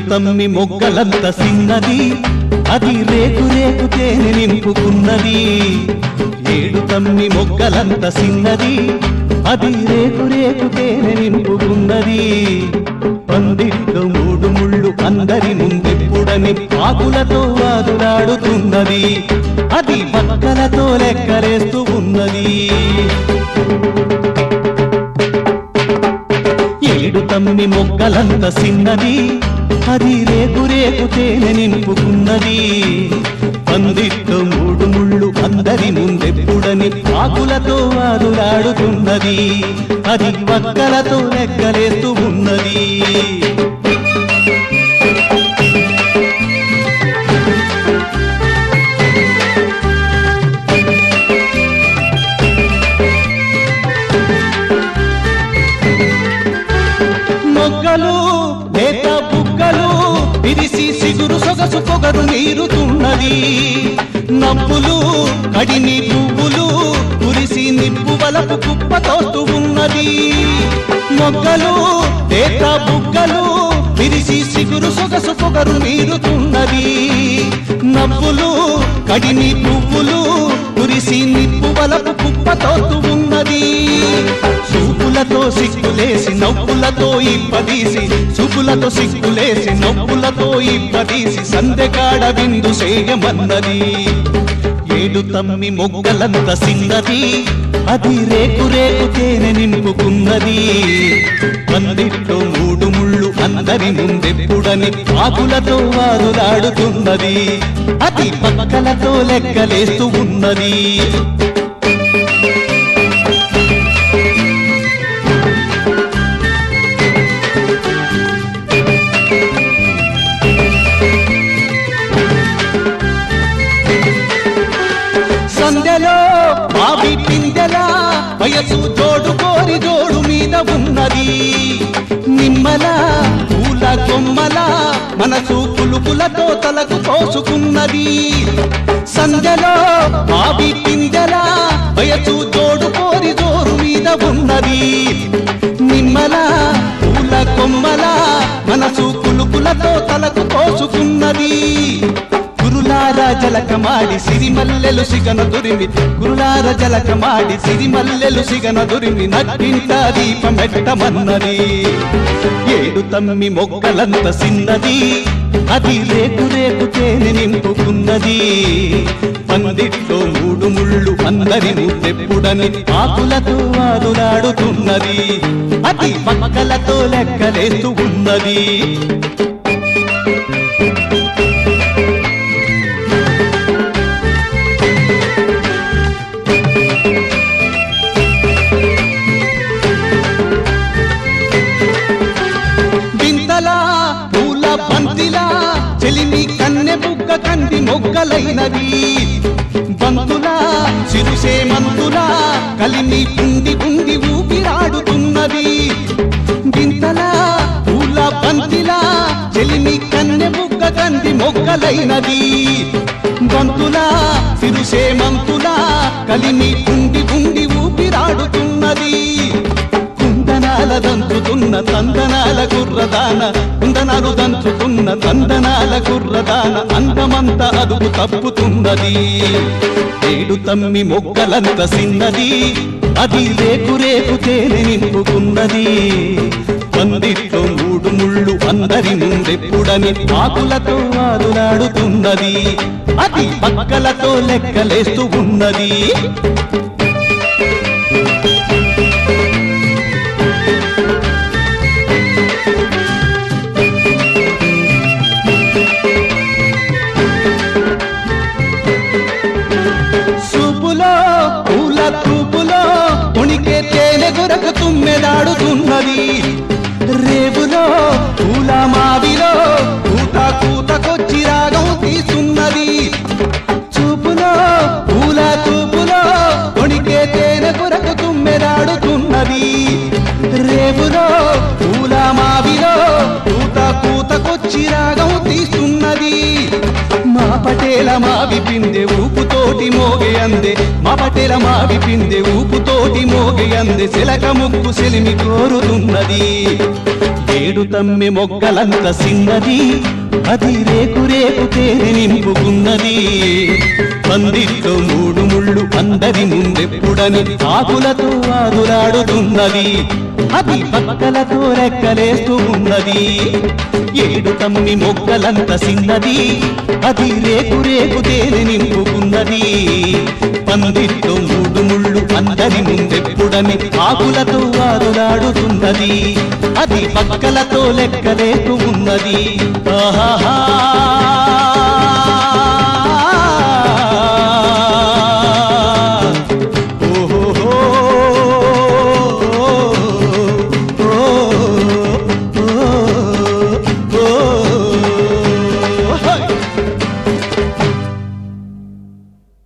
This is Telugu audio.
తమ్మి మొగ్గలంత సిన్నది అది రేకు రేకు తేనె నింపుకున్నది ఏడు తమ్మి మొగ్గలంత సిన్నది అది రేకు రేకు తేనె నింపుకున్నది పందిట్లో మూడు ముళ్ళు అందరి ముందెప్పుడని ఆకులతో వాదులాడుతున్నది అది పక్కలతో లెక్కలేస్తూ ఉన్నది ఏడు తమ్మి మొగ్గలంత సిన్నది అది రేకు రేకు తేనె నింపుకున్నది పందిట్లో మూడు ముళ్ళు అందరి ముందెప్పుడని ఆకులతో వాదులాడుతున్నది అది వక్కలతో లెక్కలేస్తూ ఉన్నది మొగ్గలు లేత బుగ్గలు విరిసి సిగురు సొగసు పొగరు నీరుతున్నది నవ్వులు కడిని పువ్వులు కురిసి నిప్పు వలపు కుప్ప తోస్తూ ఉన్నది మొగ్గలు లేత బుగ్గలు విరిసి సిగురు సొగసు పొగరు నీరుతున్నది నవ్వులు కడిని పువ్వులు కురిసి నిప్పు వలపు కుప్ప తోస్తూ ఉన్నది చూపులతో సిగ్గులేసి నవ్వులతో ఇప్పదీసి చూపులతో సిగ్గులేసి నవ్వులతో ఇప్పదీసి సందెకాడ విందు చేయమన్నది ఏడు తమ్మి మొగ్గలంత సిన్నది అది రేకు రేకు తేనె నింపుకున్నది పందిట్లో మూడు ముళ్ళు అందరి ముందెప్పుడని ఆకులతో వారులాడుతున్నది అది పక్కలతో లెక్కలేస్తూ ఉన్నది సంధ్యలో బావి పిందెలా వయసు జోడు కోరి జోడు మీద ఉన్నది నిమ్మల పూల కొమ్మల మనసు పులుపులతో తలకు కోసుకున్నది సంధ్యలో బావి పిందెలా వయసు జోడు కోరి జోరు మీద ఉన్నది నిమ్మల పూల కొమ్మల మనసు పులుపులతో తలకు కోసుకున్నది గురులార జలకమాడి సిరిమల్లెలు సిగన దురిమి గురులార జలకమాడి సిరిమల్లెలు సిగన దురిమి నగ్గింట దీపమెట్టమన్నది ఏడు తమ్మి మొక్కలంత సిన్నది అది రేకు రేకు తేనె నింపుకున్నది పందిట్లో మూడు ముళ్ళు అందరి ముద్దెప్పుడని ఆకులతో వాదులాడుతున్నది అది పక్కలతో లెక్కలేస్తూ ఉన్నది వింతలా పూల బంతిలా చెలిమి కన్నె బుగ్గ కంది మొగ్గలైనది బంతులా సిరుసే మంతులా కలిమి కుండి కుండి ఊపిరాడుతున్నది వింతలా పూల బంతిలా చెలిమి కన్నె బుగ్గ కంది మొగ్గలైనది బంతులా సిరుసే మంతులా కలిమి కుండి కుండి ఊపిరాడుతున్నది కుందనాల దంచుతున్న తందనాల గుర్రదాన కుందనాలు దంచుతున్న తందనాల గుర్రదాన అందమంత అదుపు తప్పుతున్నది ఏడు తమ్మి మొక్కలంత సిన్నది అది రేకు రేకు తేనె నింపుకున్నది పందిట్లో మూడు ముళ్ళు అందరి ముందెప్పుడని ఆకులతో వాదులాడుతున్నది అది పక్కలతో లెక్కలేస్తూ ఉన్నది చూపులో పూల తూపులో ఉణికే తేనె గురకు తుమ్మెదాడుతున్నది రేవులో పూల మావిలో కూత కూతకొచ్చి రాగం తీస్తున్నది చూపులో పూల తూపులో ఉణికే తేనె గురకు తుమ్మెదాడుతున్నది రేవులో పూల మావిలో కూత కూతకొచ్చి రాగం తీస్తున్నది మా పటేల మావి పిందె ఊపుతోటి మోగే అందే మా పటేల మావి పిందె ఊపుతోటి మోగే అందే శిలక ముక్కు సెలిమి కోరుతున్నది ఏడు తమ్మి మొగ్గలంత సిన్నది అది రేకు రేకు తేనె నింపుకున్నది పందిట్లో మూడు ముళ్ళు అందరి ముందెప్పుడని ఆకులతో ఆదులాడుతున్నది అది పక్కలతో రెక్కలేస్తూ ఉన్నది ఏడు తమ్మి మొగ్గలంత సిన్నది అది రేకు రేకు తేనె నింపుకున్నది పందిట్లో మూడు ముళ్ళు అందరి ముందెప్పుడని ఆకులతో వారులాడుతున్నది అది పక్కలతో లెక్కలేకు ఉన్నది ఆహాహా